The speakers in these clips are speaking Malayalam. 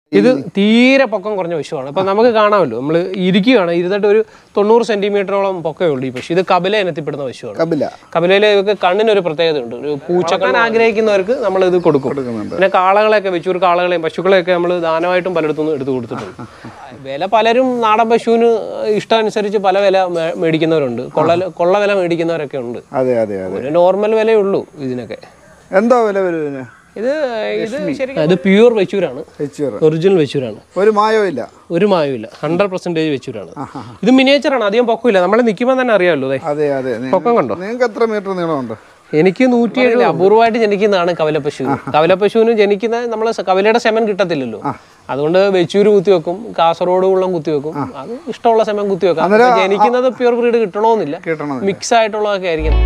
ഇത് തീരെ പൊക്കം കുറഞ്ഞ പശുവാണ് ഇപ്പൊ നമുക്ക് കാണാമല്ലോ നമ്മൾ ഇരിക്കുകയാണ് ഇരുന്നിട്ട് ഒരു തൊണ്ണൂറ് സെന്റിമീറ്ററോളം പൊക്കമേ ഉള്ളൂ ഈ പശു ഇത് കപില ഇനത്തിൽപ്പെടുന്ന പശുവാണ് കപില കപിലയിലെ ഇവർക്ക് കണ്ണിനൊരു പ്രത്യേകത ഉണ്ട് ഒരു പൂച്ചക്കണ്ണൻ ആഗ്രഹിക്കുന്നവർക്ക് നമ്മൾ ഇത് കൊടുക്കും കൊടുക്കുന്നുണ്ട് പിന്നെ കാളകളെയൊക്കെ വെച്ചൂർ കാളകളെയും പശുക്കളെയൊക്കെ നമ്മൾ ദാനമായിട്ടും പലയിടത്തുനിന്ന് എടുത്തു കൊടുത്തിട്ടുണ്ട് വില പലരും നാടൻ പശുവിന് ഇഷ്ടമനുസരിച്ച് പല വില മേ- മേടിക്കുന്നവരുണ്ട് കൊള്ള കൊള്ള വില മേടിക്കുന്നവരൊക്കെ ഉണ്ട് അതെ അതെ അതെ ഒരു നോർമൽ വിലയേ ഉള്ളൂ ഇതിനൊക്കെ എന്തോ വില വരും ഇതിന് ഇത് ഇത് ശരിക്കും ഇത് പ്യൂർ വെച്ചൂരാണ് വെച്ചൂറ് ഒറിജിനൽ വെച്ചൂരാണ് ഒരു മായവും ഇല്ല ഒരു മായമില്ല ഹൺഡ്രഡ് പെർസെന്റേജ് വെച്ചൂരാണ് ഇത് മിനിയേച്ചറാണ് അധികം പൊക്കമില്ല നമ്മൾ നിൽക്കുമ്പോൾ തന്നെ അറിയാമല്ലോ അതെ അതെ അതെ പൊക്കം കണ്ടോ നിങ്ങൾക്ക് എത്ര മീറ്റർ നീളമുണ്ട് എനിക്ക് നൂറ്റി ഏഴ് അപൂർവമായിട്ട് ജനിക്കുന്നതാണ് കവലപ്പശു കവലപ്പശുവിന് ജനിക്കുന്ന നമ്മൾ കവലയുടെ സെമൻ കിട്ടത്തില്ലല്ലോ അതുകൊണ്ട് വെച്ചൂര് കുത്തിവെക്കും കാസർഗോഡ് ഉള്ളം കുത്തിവെക്കും അത് ഇഷ്ടമുള്ള സെമൻ കുത്തിവെക്കാം അപ്പൊ ജനിക്കുന്നത് പ്യൂർ ബ്രീഡ് കിട്ടണമെന്നില്ല കിട്ടണം മിക്സ് ആയിട്ടുള്ളതൊക്കെ ആയിരിക്കും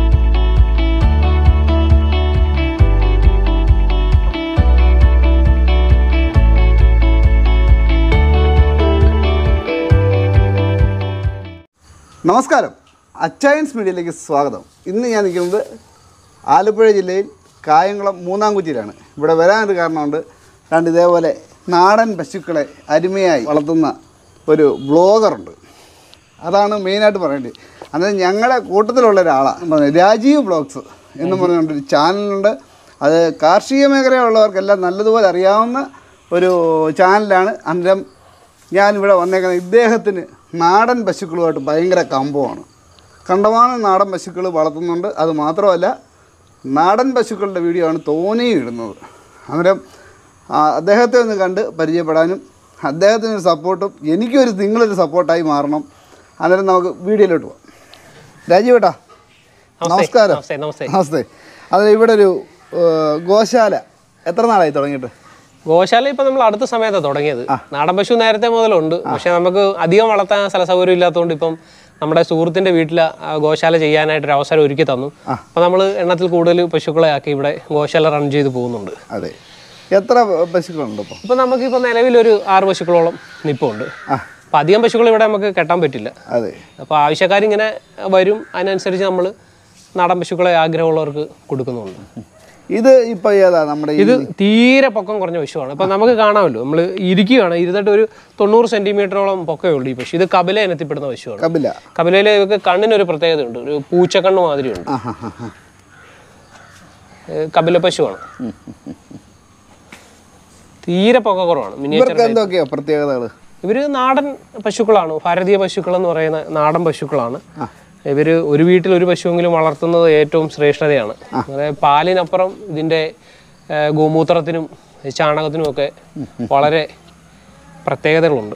നമസ്കാരം അച്ചയൻസ് മീഡിയയിലേക്ക് സ്വാഗതം ഇന്ന് ഞാൻ നിൽക്കുന്നത് ആലപ്പുഴ ജില്ലയിൽ കായംകുളം മൂന്നാംകുറ്റിയിലാണ് ഇവിടെ വരാനൊരു കാരണമുണ്ട് രണ്ട് ഇതേപോലെ നാടൻ പശുക്കളെ അരുമയായി വളർത്തുന്ന ഒരു ബ്ലോഗറുണ്ട് അതാണ് മെയിനായിട്ട് പറയേണ്ടത് അന്നേരം ഞങ്ങളുടെ കൂട്ടത്തിലുള്ള ഒരാളാണ് രാജീവ് ബ്ലോഗ്സ് എന്ന് പറഞ്ഞുകൊണ്ടൊരു ചാനലുണ്ട് അത് കാർഷിക മേഖലയുള്ളവർക്കെല്ലാം നല്ലതുപോലെ അറിയാവുന്ന ഒരു ചാനലാണ് അന്നേരം ഞാനിവിടെ വന്നേക്കുന്നത് ഇദ്ദേഹത്തിന് നാടൻ പശുക്കളുമായിട്ട് ഭയങ്കര കമ്പമാണ് കണ്ടമാനം നാടൻ പശുക്കൾ വളർത്തുന്നുണ്ട് അത് മാത്രമല്ല നാടൻ പശുക്കളുടെ വീഡിയോ ആണ് തോനെയും ഇടുന്നത് അന്നേരം ആ, അദ്ദേഹത്തെ ഒന്ന് കണ്ട് പരിചയപ്പെടാനും അദ്ദേഹത്തിനൊരു സപ്പോർട്ടും എനിക്കൊരു നിങ്ങളൊരു സപ്പോർട്ടായി മാറണം അന്നേരം നമുക്ക് വീഡിയോയിലോട്ട് പോകാം രാജീവേട്ടാ നമസ്കാരം നമസ്തേ നമസ്തേ നമസ്തേ അതെ ഇവിടെ ഒരു ഏഹ്, ഗോശാല എത്ര നാളായി തുടങ്ങിയിട്ട് ഗോശാല ഇപ്പൊ നമ്മൾ അടുത്ത സമയത്താണ് തുടങ്ങിയത് നാടൻ പശു നേരത്തെ മുതലുണ്ട് പക്ഷെ നമുക്ക് അധികം വളർത്താൻ സ്ഥല സൗകര്യം ഇല്ലാത്തതുകൊണ്ട് ഇപ്പം നമ്മുടെ സുഹൃത്തിന്റെ വീട്ടിൽ ഗോശാല ചെയ്യാനായിട്ട് ഒരു അവസരം ഒരുക്കി തന്നു അപ്പൊ നമ്മൾ എണ്ണത്തിൽ കൂടുതൽ പശുക്കളെ ആക്കി ഇവിടെ ഗോശാല റൺ ചെയ്ത് പോകുന്നുണ്ട് അതെ എത്ര പശുക്കളുണ്ട് ഇപ്പോൾ ഇപ്പൊ നമുക്കിപ്പോ നിലവിലൊരു ആറ് പശുക്കളോളം നിപ്പുണ്ട് ആ അപ്പൊ അധികം പശുക്കൾ ഇവിടെ നമുക്ക് കെട്ടാൻ പറ്റില്ല അതെ അപ്പോൾ ആവശ്യക്കാരിങ്ങനെ വരും അതിനനുസരിച്ച് നമ്മൾ നാടൻ പശുക്കളെ ആഗ്രഹമുള്ളവർക്ക് കൊടുക്കുന്നുണ്ട് ഇത് ഇപ്പൊ ഏതാ നമ്മുടെ ഈ ഇത് തീരെ പൊക്കം കുറഞ്ഞ പശുവാണ് ഇപ്പൊ നമുക്ക് കാണാമല്ലോ നമ്മൾ ഇരിക്കുകയാണ് ഇരുന്നിട്ട് ഒരു തൊണ്ണൂറ് സെന്റിമീറ്ററോളം പൊക്കമേ ഉള്ളൂ ഈ പശു ഇത് കപില ഇനത്തിൽപ്പെടുന്ന പശുവാണ് കപില കപിലയിലെ ഇവർക്ക് കണ്ണിനൊരു പ്രത്യേകത ഉണ്ട് ഒരു പൂച്ചക്കണ്ണ് മാതിരിയുണ്ട് ആ ഹാ ഹാ ഹാ ഏഹ് കപില പശുവാണ് തീരെ പൊക്ക കുറവാണ് മിനിയേച്ചർ ഇവർക്ക് എന്തൊക്കെയാ പ്രത്യേകതകൾ ഇവര് നാടൻ പശുക്കളാണ് ഭാരതീയ പശുക്കൾ എന്ന് പറയുന്ന നാടൻ പശുക്കളാണ് ഇവര് ഒരു വീട്ടിൽ ഒരു പശുവെങ്കിലും വളർത്തുന്നത് ഏറ്റവും ശ്രേഷ്ഠതയാണ് അതായത് പാലിനപ്പുറം ഇതിന്റെ ഏഹ്, ഗോമൂത്രത്തിനും ചാണകത്തിനും ഒക്കെ വളരെ പ്രത്യേകതകളുണ്ട്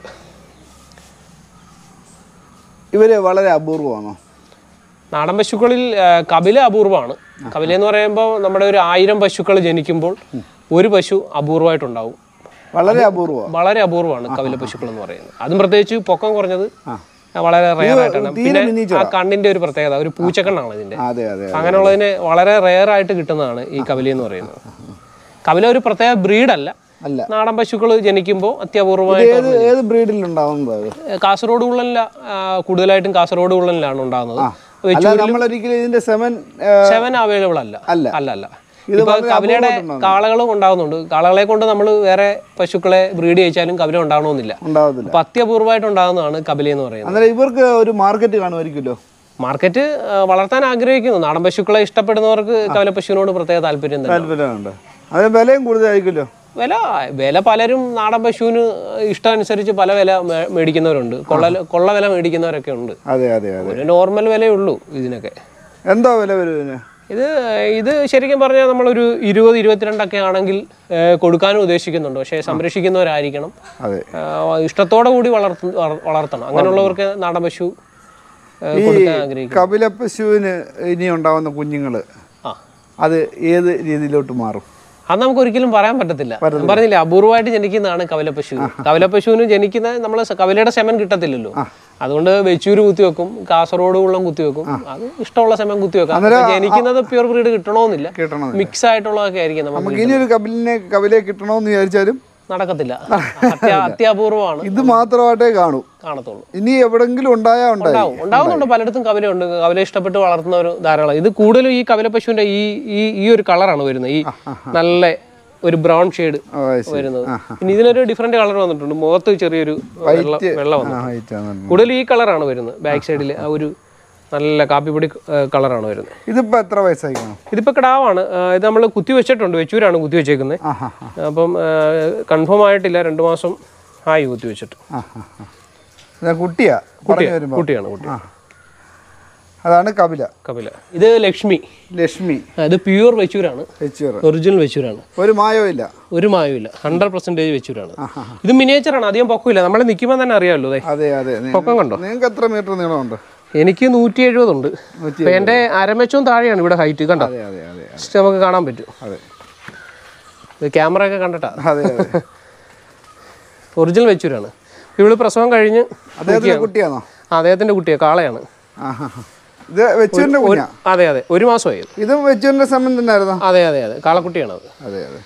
ഇവര് വളരെ അപൂർവമാണോ നാടൻ പശുക്കളിൽ ഏഹ്, കപില അപൂർവമാണ് കപില എന്ന് പറയുമ്പോൾ നമ്മുടെ ഒരു ആയിരം പശുക്കൾ ജനിക്കുമ്പോൾ ഒരു പശു അപൂർവമായിട്ടുണ്ടാവും വളരെ അപൂർവമാണ് വളരെ അപൂർവമാണ് കപില പശുക്കൾ എന്ന് പറയുന്നത് അതും പ്രത്യേകിച്ച് പൊക്കം കുറഞ്ഞത് വളരെ റെയർ ആയിട്ടാണ് തീരെ പിന്നെ ആ കണ്ണിന്റെ ഒരു പ്രത്യേകത ഒരു പൂച്ചക്കണ്ണാണ് ഇതിന്റെ അതെ അതെ അങ്ങനെയുള്ളതിന് വളരെ റെയർ ആയിട്ട് കിട്ടുന്നതാണ് ഈ കപില എന്ന് പറയുന്നത് കപില ഒരു പ്രത്യേക ബ്രീഡല്ല അല്ല. നാടൻ പശുക്കൾ ജനിക്കുമ്പോൾ അത്യപൂർവമായിട്ട് ഏത് ഏത് ബ്രീഡിൽ ഉണ്ടാവുന്നത് അത് കാസർഗോഡ് ഉള്ളനില കൂടുതലായിട്ടും കാസർഗോഡ് ഉള്ളനിലാണ് ഉണ്ടാകുന്നത് അല്ല നമ്മൾ ഒരിക്കലും ഇതിന്റെ സെവൻ സെവൻ അവൈലബിൾ അല്ല അല്ല. അല്ല അല്ല ഇപ്പൊ കപിലയുടെ കാളകളും ഉണ്ടാകുന്നുണ്ട് കാളകളെ കൊണ്ട് നമ്മൾ വേറെ പശുക്കളെ ബ്രീഡ് ചെയ്യിച്ചാലും കപില ഉണ്ടാകണമെന്നില്ല ഉണ്ടാവത്തില്ല അപ്പൊ അത്യപൂർവമായിട്ട് ഉണ്ടാകുന്നതാണ് കപില എന്ന് പറയുന്നത് അന്നേരം ഇവർക്ക് ഒരു മാർക്കറ്റ് കാണുമായിരിക്കുമല്ലോ മാർക്കറ്റ് ആ, വളർത്താൻ ആഗ്രഹിക്കുന്നു നാടൻ പശുക്കളെ ഇഷ്ടപ്പെടുന്നവർക്ക് കവല പശുവിനോട് പ്രത്യേക താല്പര്യം തന്നെ താല്പര്യമുണ്ട് അതിന് വിലയും കൂടുതലായിരിക്കുമല്ലോ വില വില പലരും നാടൻ പശുവിന് ഇഷ്ടമനുസരിച്ച് പല വില മേ- മേടിക്കുന്നവരുണ്ട് കൊള്ള കൊള്ള വില മേടിക്കുന്നവരൊക്കെ ഉണ്ട് അതെ അതെ അതെ ഒരു നോർമൽ വിലയേ ഉള്ളൂ ഇതിനൊക്കെ എന്തോ വില വരും ഇതിന് ഇത് ഇത് ശരിക്കും പറഞ്ഞാൽ നമ്മളൊരു ഇരുപത് ഇരുപത്തിരണ്ടൊക്കെ ആണെങ്കിൽ ഏ, കൊടുക്കാനും ഉദ്ദേശിക്കുന്നുണ്ട് പക്ഷേ സംരക്ഷിക്കുന്നവരായിരിക്കണം അതെ ആ, ഇഷ്ടത്തോടെ കൂടി വളർത്ത വളർ- വളർത്തണം അങ്ങനെയുള്ളവർക്ക് നാടൻ പശു ഏ, ഈ കൊടുക്കാൻ ആഗ്രഹിക്കും കപില പശുവിന് ഇനി ഉണ്ടാവുന്ന കുഞ്ഞുങ്ങൾ ആ അത് ഏത് രീതിയിലോട്ട് മാറും അത് നമുക്ക് ഒരിക്കലും പറയാൻ പറ്റത്തില്ല ഞാൻ പറഞ്ഞില്ലേ അപൂർവമായിട്ട് ജനിക്കുന്നതാണ് കവലപ്പശു കവലപ്പശുവിന് ജനിക്കുന്ന നമ്മൾ കവലയുടെ സെമൻ കിട്ടത്തില്ലല്ലോ അതുകൊണ്ട് വെച്ചൂര് കുത്തിവെക്കും കാസർഗോഡ് ഉള്ളം കുത്തിവെക്കും അത് ഇഷ്ടമുള്ള സെമൻ കുത്തിവെക്കാം അപ്പൊ ജനിക്കുന്നത് പ്യൂർ ബ്രീഡ് കിട്ടണമെന്നില്ല കിട്ടണം മിക്സ് ആയിട്ടുള്ളതൊക്കെ ആയിരിക്കും നമുക്ക് നമുക്ക് ഇനി ഒരു കപിലിനെ കപിലയെ കിട്ടണമെന്ന് വിചാരിച്ചാലും നടക്കത്തില്ല അത്യ- അത്യാപൂർവമാണ് ഇത് മാത്രമായിട്ടേ കാണൂ കാണത്തുള്ളൂ ഇനി എവിടെങ്കിലും ഉണ്ടായാ ഉണ്ടായി ഉണ്ടാവും ഉണ്ടാവുന്നുണ്ട് പലയിടത്തും കവലയുണ്ട് കവല ഇഷ്ടപ്പെട്ട് വളർത്തുന്നവർ ധാരാളം ഇത് കൂടുതലും ഈ കവല പശുവിന്റെ ഈ ഈ ഈ ഒരു കളറാണ് വരുന്നത് ഈ നല്ല ഒരു ബ്രൗൺ ഷെയ്ഡ് ഓ അത് ശരി വരുന്നത് പിന്നെ ഇതിനൊരു ഡിഫറെന്റ് കളർ വന്നിട്ടുണ്ട് മുഖത്ത് ചെറിയൊരു വെള്ള വെള്ളം വന്നു ആ ഹൈറ്റ് ആണ് കൂടുതൽ ഈ കളറാണ് വരുന്നത് ബാക്ക് സൈഡിൽ ആ ഒരു നല്ല കാപ്പിപ്പൊടി കളറാണ് വരുന്നത് ഇതിപ്പോൾ എത്ര വയസ്സായിക്കണം ഇതിപ്പോൾ കിടാവാണ് ആ, ഇത് നമ്മൾ കുത്തി വെച്ചിട്ടുണ്ട് വെച്ചൂരാണ് കുത്തി വെച്ചേക്കുന്നത് ആ ഹാ ഹാ അപ്പം കൺഫേം ആയിട്ടില്ല രണ്ട് മാസം ആയി കുത്തി വെച്ചിട്ട് ആ ഹാ ഹാ ഇത് കുട്ടിയാ പറഞ്ഞു വരുമ്പോൾ കുട്ടിയാണ് കുട്ടി അതാണ് കപില കപില ഇത് ലക്ഷ്മി ലക്ഷ്മി ആ, ഇത് പ്യൂർ വെച്ചൂരാണ് വെച്ചൂർ ഒറിജിനൽ വെച്ചൂരാണ് ഒരു മായവും ഇല്ല ഒരു മായമില്ല ഹൺഡ്രഡ് പെർസെൻറ്റേജ് വെച്ചൂരാണ് ഇത് മിനിയേച്ചറാണ് അധികം പൊക്കമില്ല നമ്മൾ നിൽക്കുമ്പോൾ തന്നെ അറിയാമല്ലോ അതെ അതെ അതെ പൊക്കം കണ്ടോ നിങ്ങൾക്ക് എത്ര മീറ്റർ നീളമുണ്ട് എനിക്ക് നൂറ്റി എഴുപതുണ്ട് ഇപ്പം എൻ്റെ അരമച്ചവും താഴെയാണ് ഇവിടെ ഹൈറ്റ് കണ്ടോ അതെ അതെ അതെ ജസ്റ്റ് നമുക്ക് കാണാൻ പറ്റും അതെ ഇത് ക്യാമറ ഒക്കെ കണ്ടിട്ടാ അതെ അതെ ഒറിജിനൽ വെച്ചൂരാണ് ഇവള് പ്രസവം കഴിഞ്ഞ് അദ്ദേഹത്തിന്റെ കുട്ടിയാണോ ആ, അദ്ദേഹത്തിന്റെ കുട്ടിയെ കാളയാണ് ആ ഹാ ഹാ ഇത് വെച്ചൂരിന്റെ കുഞ്ഞാ അതെ അതെ ഒരു മാസമായി ഇത്. ഇതും വെച്ചൂരിന്റെ സമയം തന്നെയായിരുന്നോ അതെ അതെ അതെ കാളക്കുട്ടിയാണ് അത് അതെ അതെ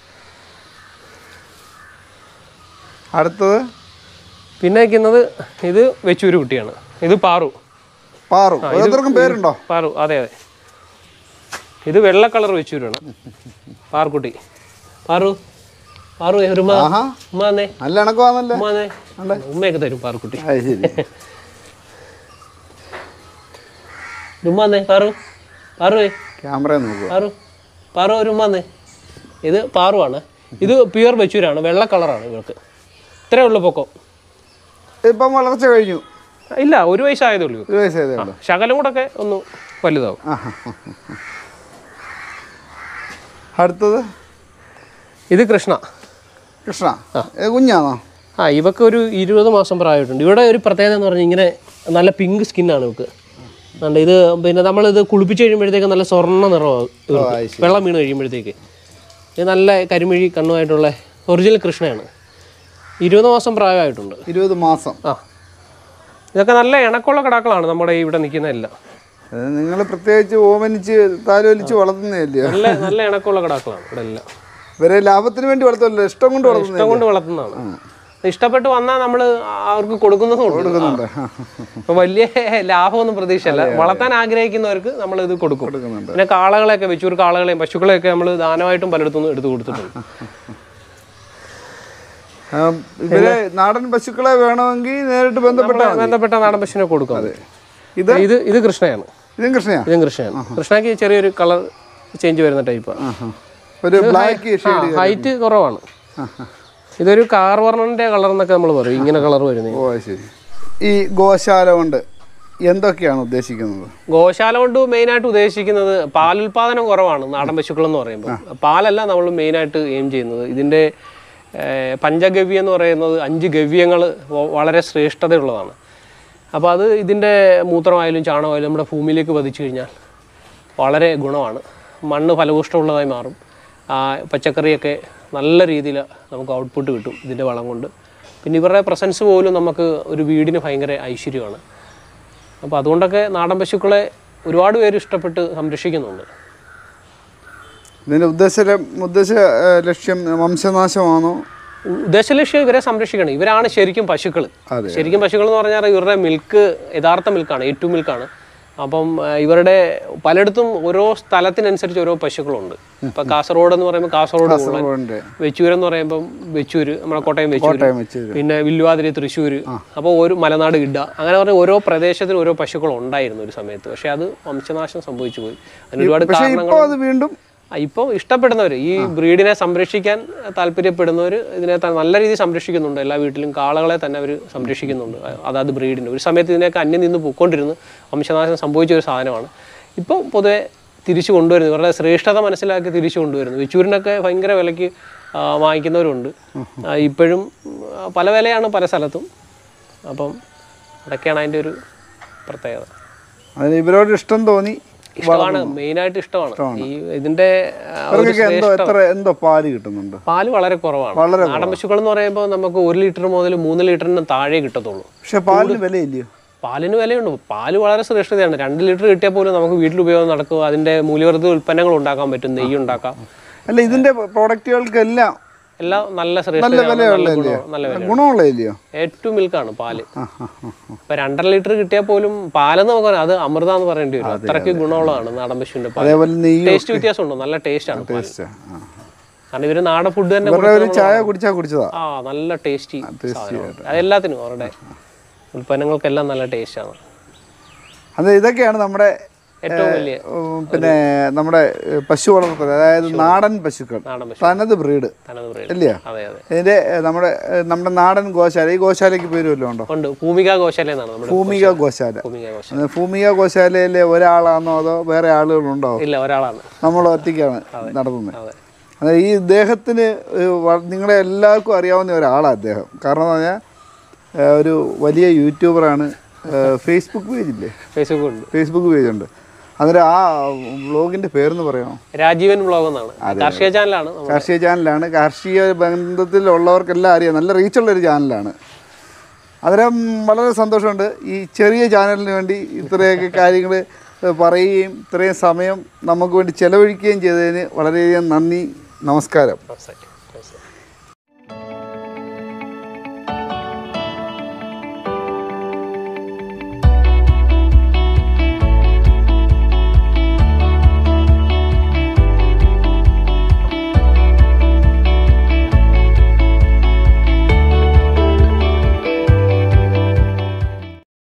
അടുത്തത് പിന്നെ നിൽക്കുന്നത് ഇത് വെച്ചൂര് കുട്ടിയാണ് ഇത് പാറു പാറു ഓരോരുത്തർക്കും പേരുണ്ടോ പാറു അതെ അതെ ഇത് വെള്ള കളർ വെച്ചൂരാണ് പാർക്കുട്ടി പാറു പാറു ഏ, ഒരു ഉമ്മ ആഹാ ഉമ്മ വന്നേ നല്ല ഇണക്കമാണല്ലേ ഉമ്മ വന്നേ ഉമ്മയൊക്കെ തരും പാർക്കുട്ടി അത് ശരി ഒരു ഉമ്മ വന്നേ പാറു പാറു ഏ, ക്യാമറ നോക്കുക പാറു പാറു ഒരു ഉമ്മ വന്നേ ഇത് പാറുവാണ് ഇത് പ്യുവർ വെച്ചൂരാണ് വെള്ള കളറാണ് ഇവർക്ക് ഇത്രേ ഉള്ളൂ പൊക്കം ഇപ്പം വളർച്ച കഴിഞ്ഞു ഇല്ല ഒരു വയസ്സായതേ ഉള്ളൂ ഒരു വയസ്സായതേ ഉള്ളൂ ശകലം കൂടെ ഒക്കെ ഒന്ന് വലുതാവും ആ ഹാ ഹാ ഹാ. അടുത്തത് ഇത് കൃഷ്ണ കൃഷ്ണ ഏ, കുഞ്ഞാണോ ആ ഇവക്ക് ഒരു ഇരുപത് മാസം പ്രായമായിട്ടുണ്ട് ഇവിടെ ഒരു പ്രത്യേകത എന്ന് പറഞ്ഞാൽ ഇങ്ങനെ നല്ല പിങ്ക് സ്കിന്നാണ് ഇവക്ക് അതുകൊണ്ട് ഇത് പിന്നെ നമ്മളിത് കുളിപ്പിച്ച് കഴിയുമ്പോഴത്തേക്ക് നല്ല സ്വർണ്ണ നിറമാവും ഇവർക്ക്. വെള്ളം വീണ് കഴിയുമ്പോഴത്തേക്ക് ഇത് നല്ല കരിമിഴി കണ്ണുമായിട്ടുള്ള ഒറിജിനൽ കൃഷ്ണയാണ് ഇരുപത് മാസം പ്രായമായിട്ടുണ്ട് ഇരുപത് മാസം ആ ഇതൊക്കെ നല്ല ഇണക്കമുള്ള കിടാക്കളാണ് നമ്മുടെ ഇവിടെ നിൽക്കുന്ന എല്ലാം നിങ്ങൾ പ്രത്യേകിച്ച് ഓമനിച്ച് താലോലിച്ച് വളർത്തുന്നതല്ലയോ നല്ല നല്ല ഇണക്കമുള്ള കിടാക്കളാണ് ഇവിടെ എല്ലാം ഇവരെ ലാഭത്തിന് വേണ്ടി വളർത്തല്ലോ ഇഷ്ടം കൊണ്ട് വളർത്തുന്നത് ഇഷ്ടം കൊണ്ട് വളർത്തുന്നതാണ് ഇഷ്ടപ്പെട്ട് വന്നാൽ നമ്മൾ അവർക്ക് കൊടുക്കുന്നതും കൊടുക്കുന്നുണ്ട് അപ്പൊ വലിയ ലാഭമൊന്നും പ്രതീക്ഷയല്ല വളർത്താൻ ആഗ്രഹിക്കുന്നവർക്ക് നമ്മൾ ഇത് കൊടുക്കും പിന്നെ കാളകളെയൊക്കെ വെച്ചൂർ കാളകളെയും പശുക്കളെയൊക്കെ നമ്മൾ ദാനമായിട്ടും പലയിടത്തുനിന്ന് എടുത്തു കൊടുത്തിട്ടുണ്ട് ആ, ഇവരെ നാടൻ പശുക്കളെ വേണമെങ്കിൽ നേരിട്ട് ബന്ധപ്പെട്ടാൽ മതി. ബന്ധപ്പെട്ട നാടൻ പശുവിനെ കൊടുക്കാം ഇത് ഇത് ഇത് കൃഷ്ണയാണ് ഇതും കൃഷ്ണയാ ഇതും കൃഷ്ണയാണ് കൃഷ്ണയ്ക്ക് ചെറിയൊരു കളർ ചേഞ്ച് വരുന്ന ടൈപ്പാണ് ആഹാ. ഒരു ബ്ലാക്ക് ഷെയ്ഡ് ഹൈറ്റ് കുറവാണ് ഇതൊരു കാർ വർണ്ണന്റെ കളർ എന്നൊക്കെ നമ്മൾ പറയും ഇങ്ങനെ കളർ വരുന്നത് ഓ അത് ശരി ഈ ഗോശാല കൊണ്ട് എന്തൊക്കെയാണ് ഉദ്ദേശിക്കുന്നത് ഗോശാല കൊണ്ട് മെയിനായിട്ട് ഉദ്ദേശിക്കുന്നത് പാലുൽപാദനം കുറവാണ് നാടൻ പശുക്കൾ എന്ന് പറയുമ്പോൾ പാലല്ല നമ്മൾ മെയിനായിട്ട് എയിം ചെയ്യുന്നത് ഇതിൻ്റെ ഏഹ്, പഞ്ചഗവ്യം എന്ന് പറയുന്നത് അഞ്ച് ഗവ്യങ്ങൾ വളരെ ശ്രേഷ്ഠതയുള്ളതാണ് അപ്പോൾ അത് ഇതിൻ്റെ മൂത്രമായാലും ചാണകമായാലും നമ്മുടെ ഭൂമിയിലേക്ക് പതിച്ചു കഴിഞ്ഞാൽ വളരെ ഗുണമാണ് മണ്ണ് ഫലഭൂഷ്ടമുള്ളതായി മാറും ആ, പച്ചക്കറിയൊക്കെ നല്ല രീതിയിൽ നമുക്ക് ഔട്ട്പുട്ട് കിട്ടും ഇതിൻ്റെ വളം കൊണ്ട് പിന്നെ ഇവരുടെ പ്രസൻസ് പോലും നമുക്ക് ഒരു വീടിന് ഭയങ്കര ഐശ്വര്യമാണ് അപ്പോൾ അതുകൊണ്ടൊക്കെ നാടൻ പശുക്കളെ ഒരുപാട് പേര് ഇഷ്ടപ്പെട്ട് സംരക്ഷിക്കുന്നുണ്ട് ഇതിന്റെ ഉദ്ദേശ ഉദ്ദേശ ഏ, ലക്ഷ്യം വംശനാശമാണോ ഉ- ഉദ്ദേശലക്ഷ്യം ഇവരെ സംരക്ഷിക്കണം ഇവരാണ് ശരിക്കും പശുക്കൾ അതെ. ശരിക്കും പശുക്കൾ എന്ന് പറഞ്ഞാൽ ഇവരുടെ മിൽക്ക് യഥാർത്ഥ മിൽക്കാണ് ഏറ്റവും മിൽക്കാണ് അപ്പം ആ, ഇവരുടെ പലയിടത്തും ഓരോ സ്ഥലത്തിനനുസരിച്ച് ഓരോ പശുക്കളുണ്ട് ഇപ്പം കാസർഗോഡ് എന്ന് പറയുമ്പോൾ കാസർഗോഡ് കുള്ളൻ ഉണ്ട് വെച്ചൂര് എന്ന് പറയുമ്പം വെച്ചൂര് നമ്മുടെ കോട്ടയം വെച്ചൂര് കോട്ടയം വെച്ച് പിന്നെ വില്ലുവാതിരി തൃശ്ശൂർ അപ്പോൾ ഒരു മലനാട് ഗിഡ അങ്ങനെ പറഞ്ഞ ഓരോ പ്രദേശത്തിന് ഓരോ പശുക്കൾ ഉണ്ടായിരുന്നു ഒരു സമയത്ത് പക്ഷെ അത് വംശനാശം സംഭവിച്ചു പോയി അതിന് ഒരുപാട് പക്ഷെ കാരണങ്ങൾ ഇപ്പോൾ അത് വീണ്ടും ആ, ഇപ്പോൾ ഇഷ്ടപ്പെടുന്നവർ ഈ ബ്രീഡിനെ സംരക്ഷിക്കാൻ താല്പര്യപ്പെടുന്നവർ ഇതിനെ ത- നല്ല രീതിയിൽ സംരക്ഷിക്കുന്നുണ്ട് എല്ലാ വീട്ടിലും കാളകളെ തന്നെ അവർ സംരക്ഷിക്കുന്നുണ്ട് അ- അതാത് ബ്രീഡിന് ഒരു സമയത്ത് ഇതിനെയൊക്കെ അന്യം നിന്ന് പൊയ്ക്കൊണ്ടിരുന്ന് വംശനാശം സംഭവിച്ച ഒരു സാധനമാണ് ഇപ്പോൾ പൊതുവെ തിരിച്ചു കൊണ്ടുവരുന്നു ഇവരുടെ ശ്രേഷ്ഠത മനസ്സിലാക്കി തിരിച്ചു കൊണ്ടുവരുന്നു വിച്ചൂരിനൊക്കെ ഭയങ്കര വിലയ്ക്ക് ആ, വാങ്ങിക്കുന്നവരുണ്ട് ആ, ഇപ്പോഴും ആ, പല വിലയാണ് പല സ്ഥലത്തും അപ്പം അതൊക്കെയാണ് അതിൻ്റെ ഒരു പ്രത്യേകത അതിന് ഇവരോട് ഇഷ്ടം തോന്നി ഇഷ്ടമാണ് മെയിനായിട്ട് ഇഷ്ടമാണ് ഈ ഇതിൻ്റെ ആ, ഒരു അവർക്കൊക്കെ എന്തോ എത്ര എന്തോ പാല് കിട്ടുന്നുണ്ട് പാല് വളരെ കുറവാണ് വളരെ നാടൻ പശുക്കൾ എന്ന് പറയുമ്പോൾ നമുക്ക് ഒരു ലിറ്റർ മുതൽ മൂന്ന് ലിറ്ററിന് താഴെ കിട്ടത്തുള്ളൂ പക്ഷെ പാലിന് വിലയില്ലയോ പാലിന് വിലയുണ്ട് പാല് വളരെ ശ്രേഷ്ഠതയാണ് രണ്ട് ലിറ്റർ കിട്ടിയാൽ പോലും നമുക്ക് വീട്ടിൽ ഉപയോഗം നടക്കും അതിൻ്റെ മൂല്യവർദ്ധിത ഉൽപ്പന്നങ്ങൾ ഉണ്ടാക്കാൻ പറ്റും നെയ്യ് ഉണ്ടാക്കാം അല്ല ഇതിന്റെ പ്രോഡക്റ്റുകൾക്കെല്ലാം എല്ലാം നല്ല നല്ല ശ്രേഷ്ഠതയാണ് നല്ല വിലയുള്ളതല്ലയോ ഗുണം നല്ല വില ഗുണമുള്ളതല്ലയോ ഏറ്റവും മിൽക്കാണ് പാല് ആ ആ ആ ആ. ഇപ്പൊ രണ്ടര ലിറ്റർ കിട്ടിയാൽ പോലും പാലെന്ന് നമുക്ക് പറയാം, അത് അമൃത എന്ന് പറയേണ്ടി വരും അത്രയ്ക്ക് ഗുണമുള്ളതാണ് നാടൻ പശുവിന്റെ പാല് അതേപോലെ നെയ്യ് ടേസ്റ്റ് വ്യത്യാസമുണ്ടോ നല്ല ടേസ്റ്റ് ആണ് പാല് ആ. കാരണം ഇവര് നാടൻ ഫുഡ് തന്നെ ഇവരുടെ ഒരു ചായ കുടിച്ചാൽ കുടിച്ചതാ ആ നല്ല ടേസ്റ്റി സാധനമാണ് അതെല്ലാത്തിനും അവരുടെ ഉൽപ്പന്നങ്ങൾക്കെല്ലാം നല്ല ടേസ്റ്റാണ് അത് ഇതൊക്കെയാണ് നമ്മുടെ ഏറ്റവും വലിയ ഉം, പിന്നെ നമ്മുടെ ഏ, പശു വളർത്തൽ അതായത് നാടൻ പശുക്കൾ നാടൻ പശു തനത് ബ്രീഡ് തനത് breed. ഇല്ലയോ അതെ അതെ ഇതിന്റെ ഏ, നമ്മുടെ ഏ, നമ്മുടെ നാടൻ ഗോശാല ഈ ഗോശാലയ്ക്ക് പേര് വല്ലതും ഉണ്ടോ ഉണ്ട് ഭൂമിക ഗോശാല എന്നാണ് നമ്മുടെ ഭൂമിക ഗോശാല ഭൂമിക ഗോശാല അത് ഭൂമിക ഗോശാലയിലെ ഒരാളാണോ അതോ വേറെ ആളുകളുണ്ടോ ഇല്ല ഒരാളാണ് നമ്മൾ ഒറ്റയ്ക്കാണ് നടത്തുന്നത് അതെ അത് ഈ ഇദ്ദേഹത്തിന് ഏ, വ- നിങ്ങളെ എല്ലാവർക്കും അറിയാവുന്ന ഒരാളാണ് അദ്ദേഹം കാരണം എന്ന് പറഞ്ഞാൽ ഏ, ഒരു വലിയ യൂട്യൂബറാണ് ഏ, ഫേസ്ബുക്ക് പേജില്ലേ ഫേസ്ബുക്ക് ഉണ്ട് ഫേസ്ബുക്ക് പേജുണ്ട് അന്നേരം ആ വ്ളോഗിൻ്റെ പേരെന്ന് പറയാമോ രാജീവൻ വ്ളോഗ് എന്നാണ് കാർഷിക ചാനലാണ് നമ്മൾ കാർഷിക ചാനലാണ് കാർഷിക ബന്ധത്തിലുള്ളവർക്കെല്ലാം അറിയാം നല്ല റീച്ചുള്ള ഒരു ചാനലാണ് അന്നേരം വളരെ സന്തോഷമുണ്ട് ഈ ചെറിയ ചാനലിന് വേണ്ടി ഇത്രയൊക്കെ കാര്യങ്ങൾ പറയുകയും ഇത്രയും സമയം നമുക്ക് വേണ്ടി ചെലവഴിക്കുകയും ചെയ്തതിന് വളരെയധികം നന്ദി നമസ്കാരം നമസ്കാരം